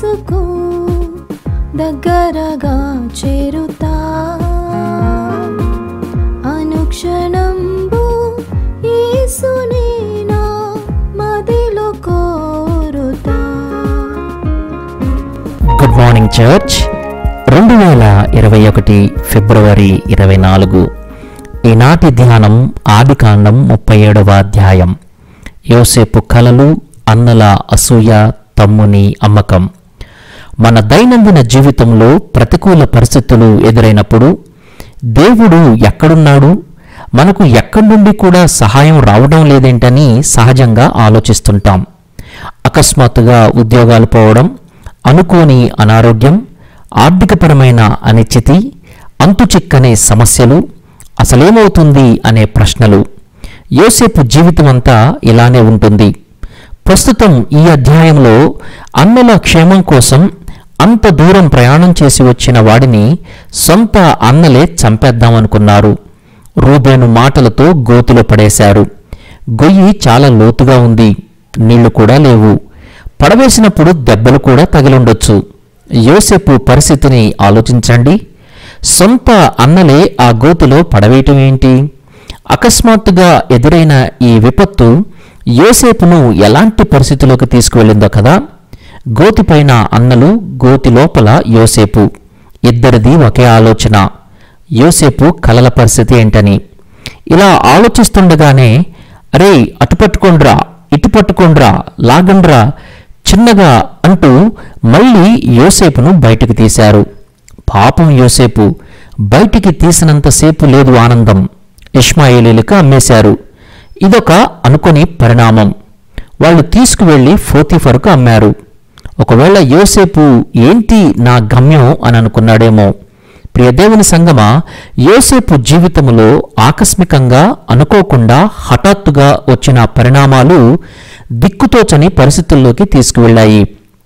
యేసుకు దగ్గరగా చేరుతా అనుక్షణంబు యేసుని నా మదిలో కోరుతా గుడ్ మార్నింగ్ చర్చ్ రెండు వేల ఇరవై ఒకటి ఫిబ్రవరి ఇరవై నాలుగు ఈనాటి ధ్యానం ఆదికాండం ముప్పై ఏడవ అధ్యాయం యోసేపు కలలు అన్నల అసూయ తమ్ముని అమ్మకం మన దైనందిన జీవితంలో ప్రతికూల పరిస్థితులు ఎదురైనప్పుడు దేవుడు ఎక్కడున్నాడు మనకు ఎక్కడి నుండి కూడా సహాయం రావడం లేదేంటని సహజంగా ఆలోచిస్తుంటాం అకస్మాత్తుగా ఉద్యోగాలు పోవడం అనుకోని అనారోగ్యం ఆర్థికపరమైన అనిశ్చితి అంతుచిక్కనే సమస్యలు అసలేమవుతుంది అనే ప్రశ్నలు యోసేపు జీవితం అంతా ఇలానే ఉంటుంది ప్రస్తుతం ఈ అధ్యాయంలో అన్నల క్షేమం కోసం అంత దూరం ప్రయాణం చేసి వచ్చిన వాడిని సొంత అన్నలే చంపేద్దామనుకున్నారు రూబేను మాటలతో గోతిలో పడేశారు గొయ్యి చాలా లోతుగా ఉంది నీళ్లు కూడా లేవు పడవేసినప్పుడు దెబ్బలు కూడా తగిలుండొచ్చు యోసేపు పరిస్థితిని ఆలోచించండి సొంత అన్నలే ఆ గోతులో పడవేయటం ఏంటి అకస్మాత్తుగా ఎదురైన ఈ విపత్తు యోసేపును ఎలాంటి పరిస్థితిలోకి తీసుకువెళ్ళిందో కదా గోతిపైన అన్నలు గోతి లోపల యోసేపు ఇద్దరిది ఒకే ఆలోచన యోసేపు కలల పరిస్థితి ఏంటని ఇలా ఆలోచిస్తుండగానే అరే అటు పట్టుకోండ్రా ఇటు పట్టుకోండ్రా లాగండ్రా చిన్నగా అంటూ మళ్ళీ యోసేపును బయటికి తీశారు పాపం యోసేపు బయటికి తీసినంతసేపు లేదు ఆనందం ఇష్మాయిలీలకు అమ్మేశారు ఇదొక అనుకొని పరిణామం వాళ్ళు తీసుకువెళ్లి ఫోతిఫర్కు అమ్మారు ఒకవేళ యోసేపు ఏంటి నా గమ్యం అని అనుకున్నాడేమో ప్రియదేవుని సంగమ యోసేపు జీవితంలో ఆకస్మికంగా అనుకోకుండా హఠాత్తుగా వచ్చిన పరిణామాలు దిక్కుతోచని పరిస్థితుల్లోకి తీసుకువెళ్ళాయి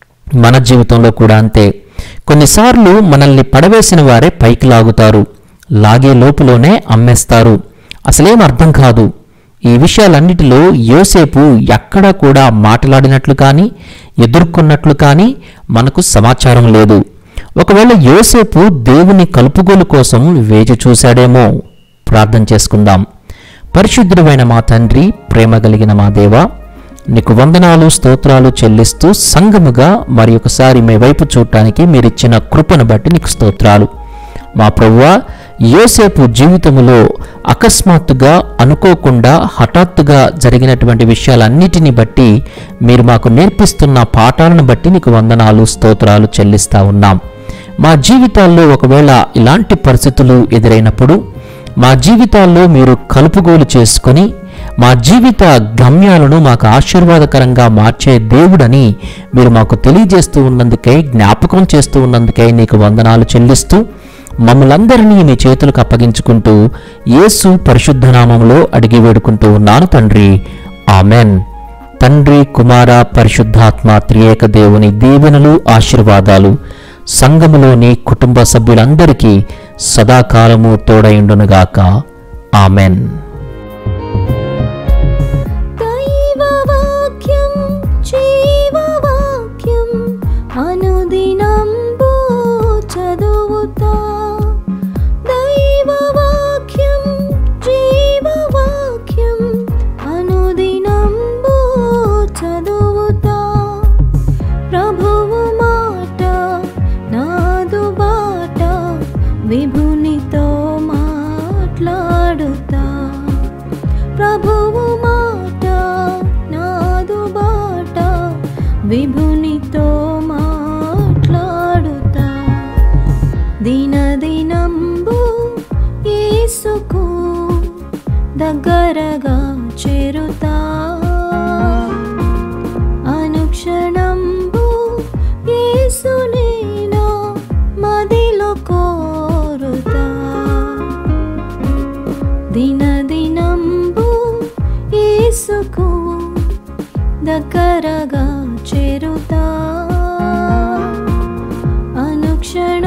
మన జీవితంలో కూడా అంతే కొన్నిసార్లు మనల్ని పడవేసిన వారే పైకి లాగుతారు లాగే లోపులోనే అమ్మేస్తారు అసలేం అర్థం కాదు ఈ విషయాలన్నిటిలో యోసేపు ఎక్కడా కూడా మాట్లాడినట్లు కానీ ఎదుర్కొన్నట్లు కానీ మనకు సమాచారం లేదు ఒకవేళ యోసేపు దేవుని కలుపుగోలు కోసం వేచి చూశాడేమో ప్రార్థన చేసుకుందాం పరిశుద్ధుడమైన మా తండ్రి ప్రేమ కలిగిన మా దేవ నీకు వందనాలు స్తోత్రాలు చెల్లిస్తూ సంగముగా మరి ఒకసారి మీ వైపు చూడటానికి మీరిచ్చిన కృపను బట్టి నీకు స్తోత్రాలు మా ప్రభువా యోసేపు జీవితములో అకస్మాత్తుగా అనుకోకుండా హఠాత్తుగా జరిగినటువంటి విషయాలన్నిటిని బట్టి మీరు మాకు నేర్పిస్తున్న పాఠాలను బట్టి నీకు వందనాలు స్తోత్రాలు చెల్లిస్తా ఉన్నాం మా జీవితాల్లో ఒకవేళ ఇలాంటి పరిస్థితులు ఎదురైనప్పుడు మా జీవితాల్లో మీరు కలుపుగోలు చేసుకొని మా జీవిత గమ్యాలను మాకు ఆశీర్వాదకరంగా మార్చే దేవుడని మీరు మాకు తెలియజేస్తూ ఉన్నందుకై జ్ఞాపకం చేస్తూ ఉన్నందుకై నీకు వందనాలు చెల్లిస్తూ మమ్మలందరినీ మీ చేతులకు అప్పగించుకుంటూ యేసు పరిశుద్ధ నామంలో అడిగి వేడుకుంటూ ఉన్నాను తండ్రి ఆమెన్ తండ్రి కుమార పరిశుద్ధాత్మ త్రియేక దేవుని దీవెనలు ఆశీర్వాదాలు సంఘములోని కుటుంబ సభ్యులందరికీ సదాకాలము తోడయుండునుగాక ఆమెన్ దైవవాక్యం జీవవాక్యం అనుదినంబు చదువుతా దైవవాక్యం జీవవాక్యం అనుదినంబు చదువుతా ప్రభువు మాట నాదు బాట విభునితో మాట్లాడుతా ప్రభువు మాట నాదు బాట విభునితో మాట్లాడుతా దినదినంబు యేసుకు దగ్గరగా చేరుతా అనుక్షణంబు యేసునే నా మదిలో కోరుతా దినదినంబు యేసుకు దగ్గరగా చేరుతా అనుక్షణ